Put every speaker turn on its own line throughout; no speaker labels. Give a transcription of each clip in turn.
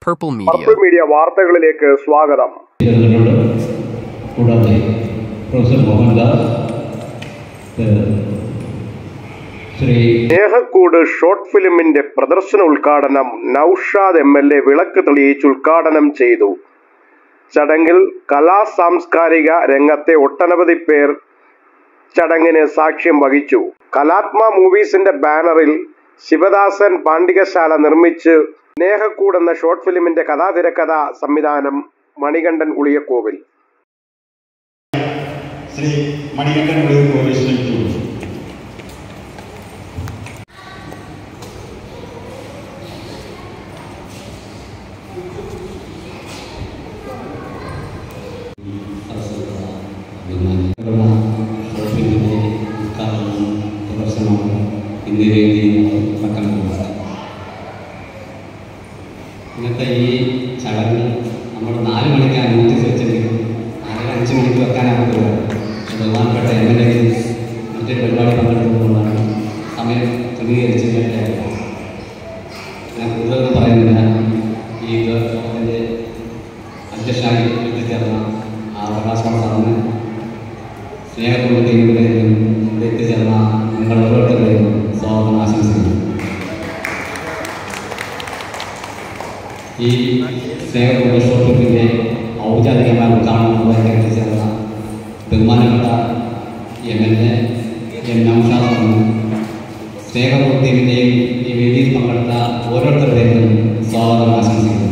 Purple Media.
Purple media വാർത്തകളിലേക്ക് സ്വാഗതം
ചേർന്നിട്ടുണ്ട് കൂടാതെ പ്രൊഫസർ മോഹൻദാസ് ഏഹ്, ശ്രീ
സ്നേഹക്കൂട് ഷോർട്ട് ഫിലിമിന്റെ പ്രദർശന ഉദ്ഘാടനം നൌഷാദ് എം എൽ എ വിളക്ക് തെളിയിച്ച് ഉദ്ഘാടനം ചെയ്തു ചടങ്ങിൽ കലാ സാംസ്കാരിക രംഗത്തെ ഒട്ടനവധി പേർ ചടങ്ങിന് സാക്ഷ്യം വഹിച്ചു കലാത്മ മൂവീസിന്റെ ബാനറിൽ ശിവദാസൻ പാണ്ഡികശാല നിർമ്മിച്ച് സ്നേഹക്കൂട് എന്ന ഷോർട്ട് ഫിലിമിന്റെ കഥാതിരക്കഥ സംവിധാനം മണികണ്ഠൻ ഉളിയക്കോവിൽ
ശ്രീ മണികണ്ഠൻ ഉള്ളിൽ ക്ഷണിച്ചു
ഷോപ്പിങ്ങിൻ്റെ ഉദ്ഘാടനവും പ്രദർശനവും എന്നീ രീതിയിൽ നടക്കാൻ പോകുന്നത് ഇന്നത്തെ ഈ ചടങ്ങ് നമ്മൾ നാല് മണിക്കാണ് നോട്ടീസ് വെച്ചെങ്കിലും നാലര അഞ്ച് മണിക്ക് വെക്കാനാകത്തില്ല പക്ഷെ ബഹുമാനപ്പെട്ട എം എൽ എ മറ്റേ പരിപാടി പങ്കെടുക്കുന്നതുകൊണ്ടാണ് സമയം ക്രമീകരിച്ചിട്ടുണ്ടായിരുന്നത് ഞാൻ കൂടുതലൊന്നും പറയുന്നില്ല ഈ ഗവൺമെൻറ്റിൻ്റെ അധ്യക്ഷനായി എത്തിച്ചേർന്ന ആ പ്രകാശമാണ് സാറിന് സ്നേഹത്തോടെ ടീമുകളെയും ഇവിടെ എത്തിച്ചേർന്ന നിങ്ങൾ ഓരോരുത്തരുടെയും സ്വാഗതം ആശംസിക്കുന്നു ഈ സ്നേഹത്തോടെ ഷോപ്പിങ്ങിൻ്റെ ഔപചാരികമായ ഉദ്ഘാടനത്തിലേക്ക് എത്തിച്ചേർന്ന ബഹുമാനപ്പെട്ട M L A M Naushad സ്നേഹപൂർത്തിയുടെയും ഈ വേദിയിൽ പങ്കെടുത്ത ഓരോരുത്തരുടെയും സ്വാഗതം ആശംസിക്കുന്നു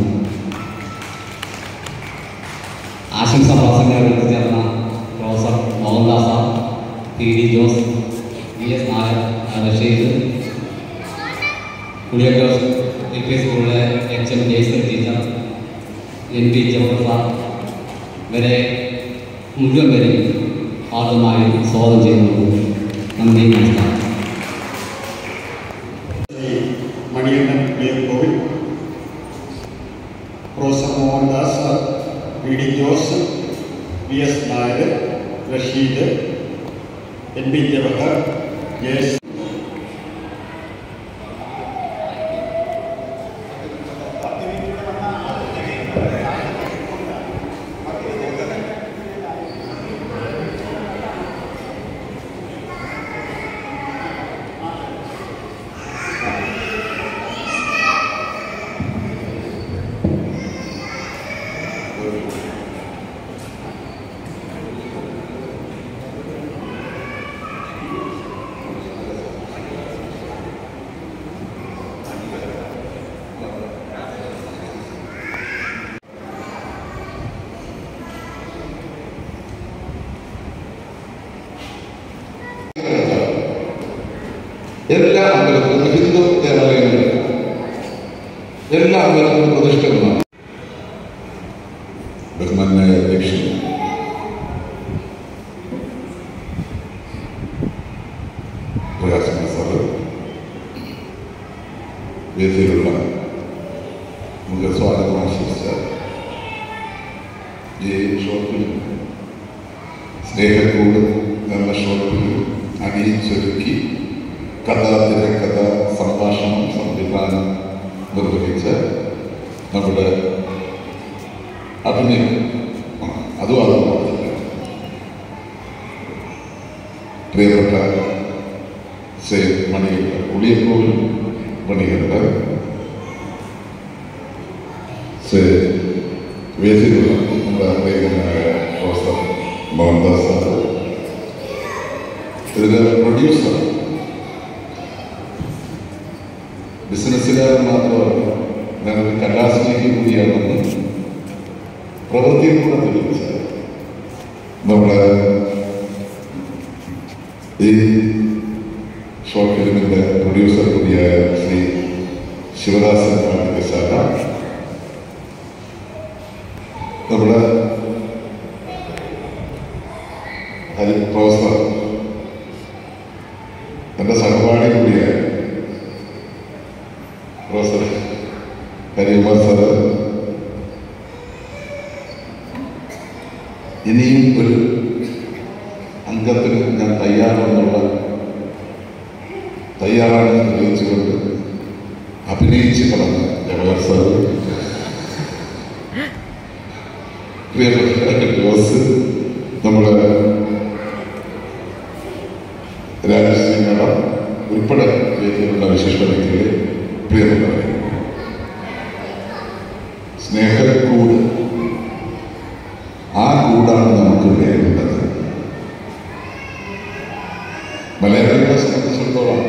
ആശംസ പ്രസംഗങ്ങൾ എത്തിച്ചേർന്ന professor Mohandas P D Jose V S Nair Rasheed കുളിയക്കോസ് എൽ പി സ്കൂളിലെ H M Jaisal teacher N P Jawahar sir വരെ മുഴുവൻ പേരെയും ആദ്യമായി സ്വാഗതം ചെയ്യുന്നു നന്ദി നമസ്കാരം
ശ്രീ മണികണ്ഠൻ ഉള്ളിൽ കോവിൽ professor Mohandas P D Jose V S Nair Rasheed N B Jawahar ജയസ്
എല്ലാ അമ്പലത്തിലും ഹിന്ദു ദേവാലയങ്ങളിലും എല്ലാ അമ്പലത്തിലും പ്രതിഷ്ഠിതമാണ് ബഹുമാനായ അധ്യക്ഷൻ പ്രകാശന സാറ് വേദിയിലുള്ള നമുക്ക് സ്വാഗതം ആശംസിച്ച ഈ ഷോപ്പിൽ സ്നേഹക്കൂട് എന്ന ഷോപ്പിൽ അണിയിച്ചൊരുക്കി കഥ തിരക്കഥ സംഭാഷണം സംവിധാനം നിർവഹിച്ച നമ്മുടെ അഭിനയം അതും അത് മാത്രമല്ല പ്രിയപ്പെട്ട ശ്രീ മണികണ്ഠ ഉളിയക്കോവിൽ മണികണ്ഠ ശ്രീ വേദിയിലുള്ള നമ്മുടെ പ്രിയങ്കരനായ പ്രൊഫസർ മോഹൻദാസ് സാറ് ഇതിലെ പ്രൊഡ്യൂസർ ബിസിനസ്സുകാരൻ മാത്രമല്ല ഞാനൊരു കലാസ്നേഹി കൂടിയാണെന്ന് പ്രവൃത്തിയിൽ കൂടെ തെളിയിച്ച നമ്മുടെ ഈ ഷോർട്ട് ഫിലിമിന്റെ പ്രൊഡ്യൂസർ കൂടിയായ ശ്രീ ശിവദാസൻ പാണ്ഡികശാല നമ്മുടെ ഹരി പ്രൊഫസർ എൻ്റെ സഹപാഠി കൂടിയായ പ്രൊഫസർ ഹരികുമാർ സാറ് ഇനിയും ഒരു അംഗത്തിന് ഞാൻ തയ്യാറെന്നുള്ള തയ്യാറാണെന്ന് തെളിയിച്ചുകൊണ്ട് അഭിനയിച്ച് കളഞ്ഞ ജവഹർ സാറ് പ്രിയപ്പെട്ട ജോസ് നമ്മുടെ രാജശ്രീ മേഡം ഉൾപ്പെടെ വേദിയിലുള്ള വിശേഷ വ്യക്തികളെ പ്രിയപ്പെട്ടവരെ സ്നേഹക്കൂട് ആ കൂടാണ് നമുക്ക് വേണ്ടത് മലയാളികളെ സംബന്ധിച്ചിടത്തോളം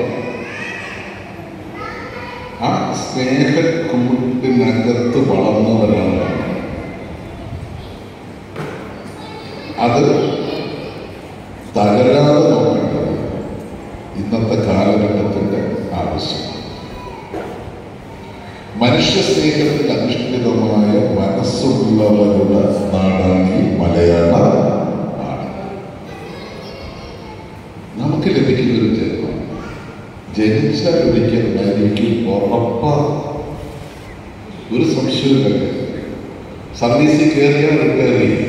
ആ സ്നേഹക്കൂട്ടിനകത്ത് വളർന്നവരാണ് അത് തകരാതെ നോക്കേണ്ടത് ഇന്നത്തെ കാലഘട്ടത്തിന്റെ ആവശ്യം മനുഷ്യ സ്നേഹത്തിൽ അധിഷ്ഠിതമായ മനസ്സുള്ളവരുടെ നാടാണ് ഈ മലയാള നാട് നമുക്ക് ലഭിക്കുന്ന ഒരു ജന്മം ജനിച്ചാൽ ഒരിക്കൽ മരിക്കും ഉറപ്പ ഒരു സംശയവുമില്ല സർവീസിൽ കയറിയാൽ റിട്ടയർ ചെയ്യും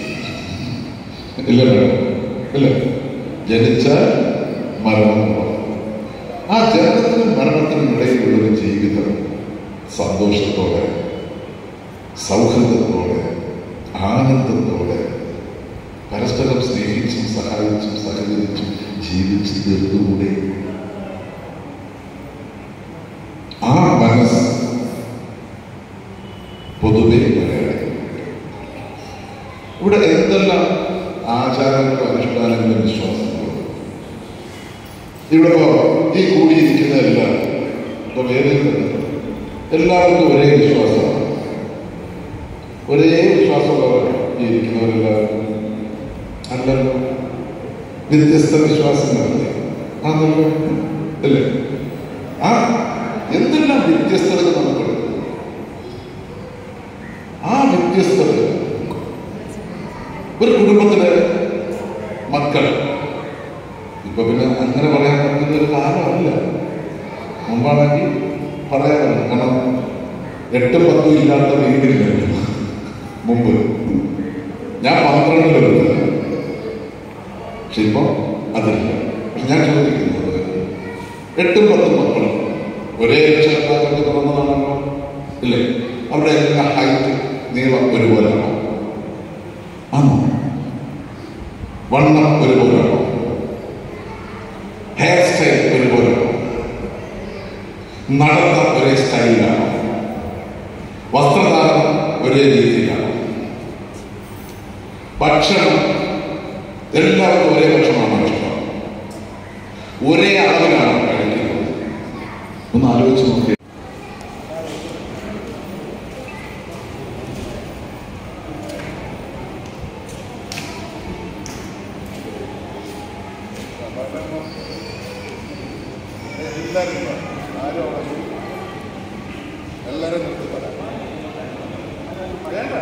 ഇല്ല മേഡം ഇല്ല ജനിച്ചാൽ മരണം ഉറപ്പ്. ആ ജനനത്തിനും മരണത്തിനും ഇടയിലുള്ള ഒരു ജീവിതം സന്തോഷത്തോടെ സൗഹൃദത്തോടെ ആനന്ദത്തോടെ പരസ്പരം സ്നേഹിച്ചും സഹായിച്ചും സഹകരിച്ചും ജീവിച്ചു തീർന്നുകൂടെ ആ മനസ്സ് പൊതുവെ മലയാളികൾ ഇവിടെ എന്തെല്ലാം ആചാരങ്ങളും അനുഷ്ഠാനങ്ങളും വിശ്വാസങ്ങളും ഇവിടെ ഇപ്പോ ഈ കൂടിയിരിക്കുന്നതെല്ലാം ഇപ്പൊ വേറെ എല്ലാവർക്കും ഒരേ വിശ്വാസമാണ് ഒരേ വിശ്വാസമുള്ളവരാണ് ഈ ഇരിക്കുന്നവരെല്ലാവർക്കും അല്ലല്ലോ വ്യത്യസ്ത വിശ്വാസങ്ങളല്ലേ ആണല്ലോ അല്ലേ ആ എന്തെല്ലാം വ്യത്യസ്തതകൾ നമുക്കുണ്ട് ആ വ്യത്യസ്തത ഒരു കുടുംബത്തിലെ മക്കൾ ഇപ്പൊ പിന്നെ അങ്ങനെ പറയാൻ പറ്റുന്ന ഒരു കാലമല്ല മുമ്പാണെങ്കിൽ പറയാമല്ലോ കാരണം എട്ടും പത്തും ഇല്ലാത്ത വീടില്ല മുമ്പ് ഞാൻ പന്ത്രണ്ടിലെടുത്തില്ല പക്ഷെ ഇപ്പം അതില്ല പക്ഷെ ഞാൻ ചോദിക്കുന്നത് എട്ടും പത്തും മക്കളും ഒരേ രക്ഷകർത്താക്കൾക്ക് പിറന്നതാണല്ലോ ഇല്ലേ അവിടെ എല്ലാം ഹൈറ്റ് നീളം ഒരുപോലെയാണോ ആണോ വണ്ണം ഒരുപോലെയാണോ ഹെയർ സ്റ്റൈൽ ഒരുപോലെയാണോ നടത്ത ഒരേ സ്റ്റൈലിലാണോ വസ്ത്രധാരണം ഒരേ രീതിയിലാണോ ഭക്ഷണം എല്ലാവർക്കും ഒരേ ഭക്ഷണമാണോ ഇഷ്ടം ഒരേ അളവിലാണോ കഴിക്കുന്നത് ഒന്ന് ആലോചിച്ച് നോക്കി
എല്ലാവരും നിർത്തി പറയാം വേണ്ട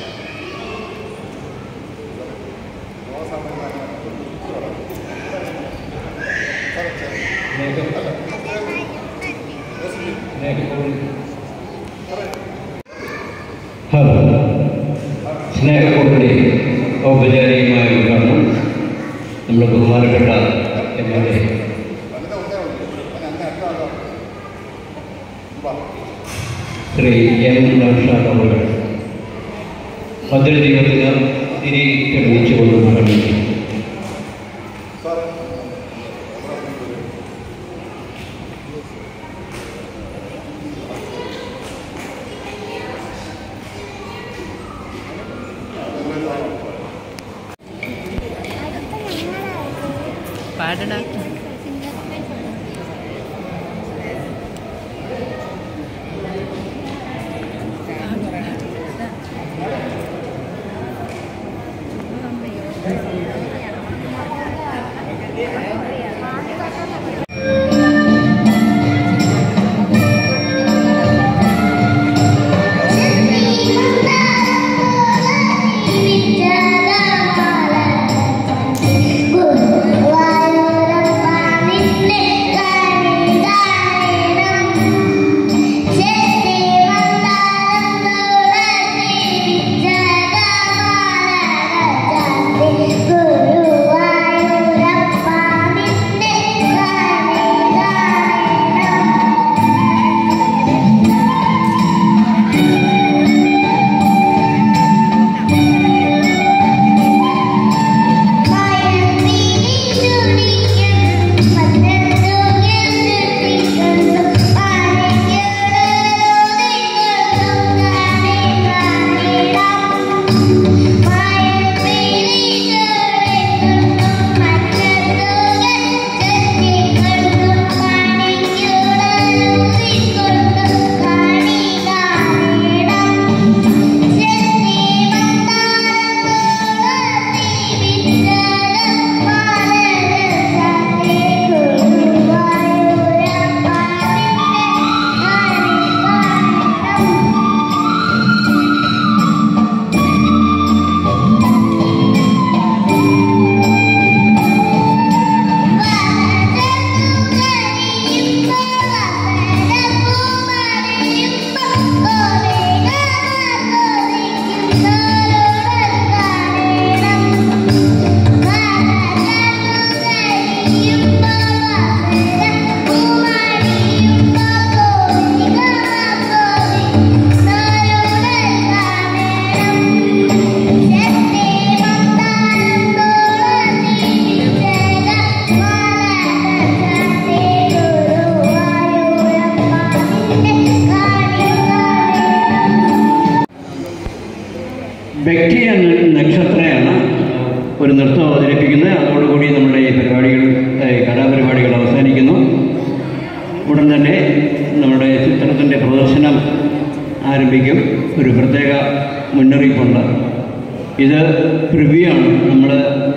ഹലോ സ്നേഹക്കൂട്ടിൻ്റെ ഔപചാരികമായ ഉദ്ഘാടനം നമ്മുടെ ബഹുമാനപ്പെട്ട എം എൽ എ
വനിത ഒന്നേ ഉള്ളൂ ഞാൻ അങ്ങനെ അറ്റാണല്ലോ
ശ്രീ എം നൌഷാദ് അവർ ഭദ്രദൈവത്തിന് തിരി തെളിയിച്ചുകൊണ്ട് ഉദ്ഘാടനം
സാറേ
പാടടാ
ഗുരുവായൂരപ്പ വ്യക്തി എന്ന നക്ഷത്രയാണ് ഒരു നൃത്തം അവതരിപ്പിക്കുന്നത് അതോടുകൂടി നമ്മുടെ ഈ പരിപാടികൾ ഏഹ് കലാപരിപാടികൾ അവസാനിക്കുന്നു ഉടൻ തന്നെ നമ്മുടെ ചിത്രത്തിൻ്റെ പ്രദർശനം ആരംഭിക്കും ഒരു പ്രത്യേക മുന്നറിയിപ്പുണ്ട് ഇത് പ്രിവ്യൂ ആണ് നമ്മൾ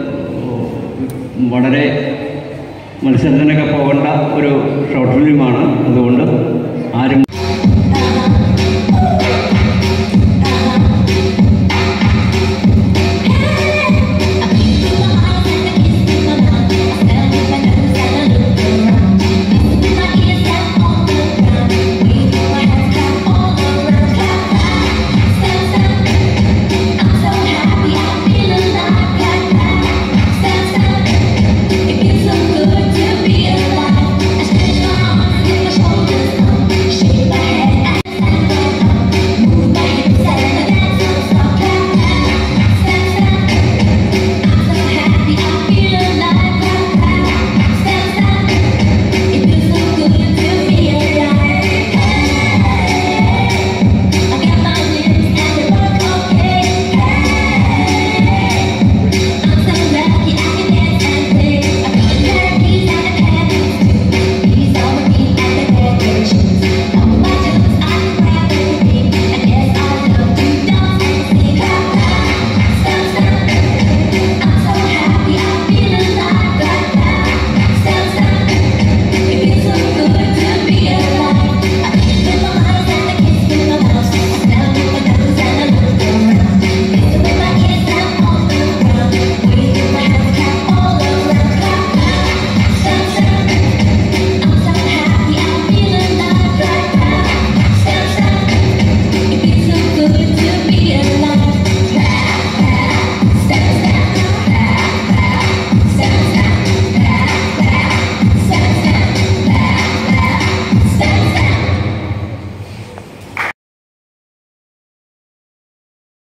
വളരെ മത്സരത്തിനൊക്കെ പോകേണ്ട ഒരു ഷോർട്ട് ഫിലിമാണ് അതുകൊണ്ട് ആരും